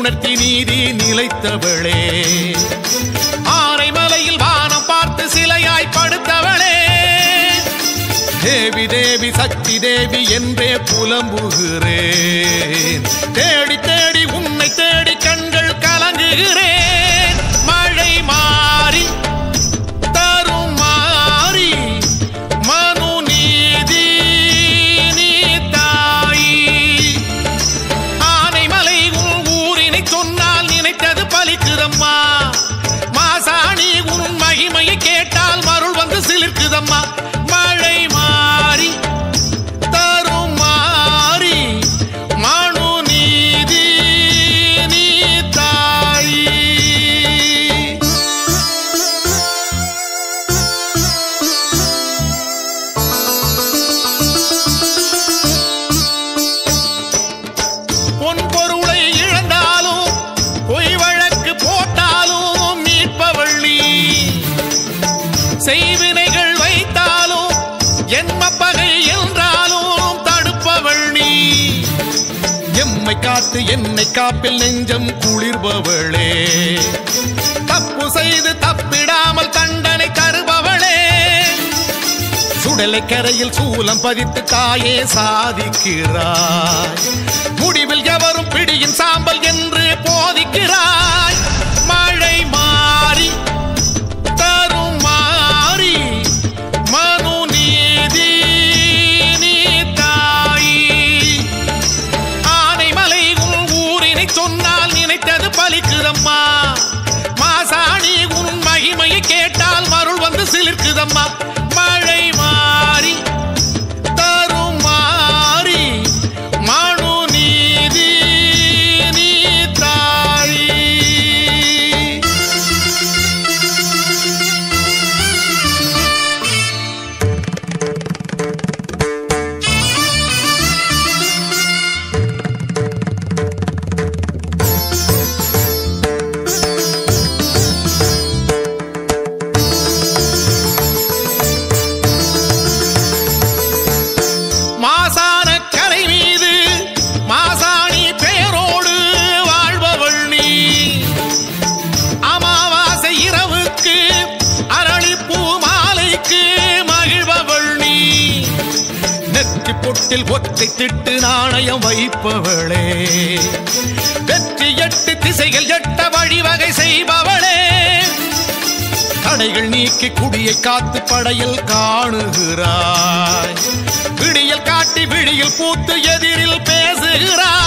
உணர்த்தி நீதி நிலைத்தவளே ஆனைமலையில் வானம் பார்த்து சிலையாய் படுத்தவளே தேவி தேவி சக்தி தேவி என்றே புலம்புகிறேன் தேடி தேடி உன்னை தேடி கண்கள் கலங்குகிறேன் மழை மாறி தரும் மாறி மனு நீதி நீ தாயி ஆனைமலை உன் ஊரினை சொன்னால் நினைத்தது பலிக்குதம்மா மாசாணி உன் மகிமையை கேட்டால் மருள் வந்து சிலிர்க்குதம்மா மழை மாறி தரும் மாறி மனு நீதி நீ தாயி பொன் பொருளை இழந்தாலும் பொய் வழக்கு போட்டாலும் மீட்பவள் நீ செய்வினைகள் வைத்தாலும் என்ம பகை என்றாலும் தடுப்பவள் நீ எம்மை காத்து என்னை காப்பில் நெஞ்சம் குளிர்பவளே தப்பு செய்து தப்பிடாமல் தண்டனை தருபவளே சுடலை கரையில் சூலம் பதித்து தாயே சாதிக்கிறாய் முடிவில் எவரும் பிடியின் சாம்பல் என்று போதிக்கிறாய் மழை மாறி தரும் மாறி மனு நீதி நீ தாயி ஆனைமலை உன் ஊரினை சொன்னால் நினைத்தது பலிக்குதம்மா மாசாணி உன் மகிமையை கேட்டால் மருள் வந்து சிலிர்க்குதம்மா மழை மாறி தரும் மாறி மனு நீதி நீ தாயி மாசான கரை மீது மாசாணி பெயரோடு வாழ்பவள் நீ அமாவாசை இரவுக்கு அரளிப்பூ மாலைக்கு மகிழ்பவள் நீ நெற்றி பொட்டில் ஒற்றை திட்டு நாணயம் வைப்பவளே வெற்றி எட்டு திசைகள் எட்ட வழிவகை செய்பவளே தடைகள் நீக்கி குடியை காத்து படையில் காணுகிறாய் விடியல் காட்டி விழியில் பூத்து எதிரில் பேசுகிறாய்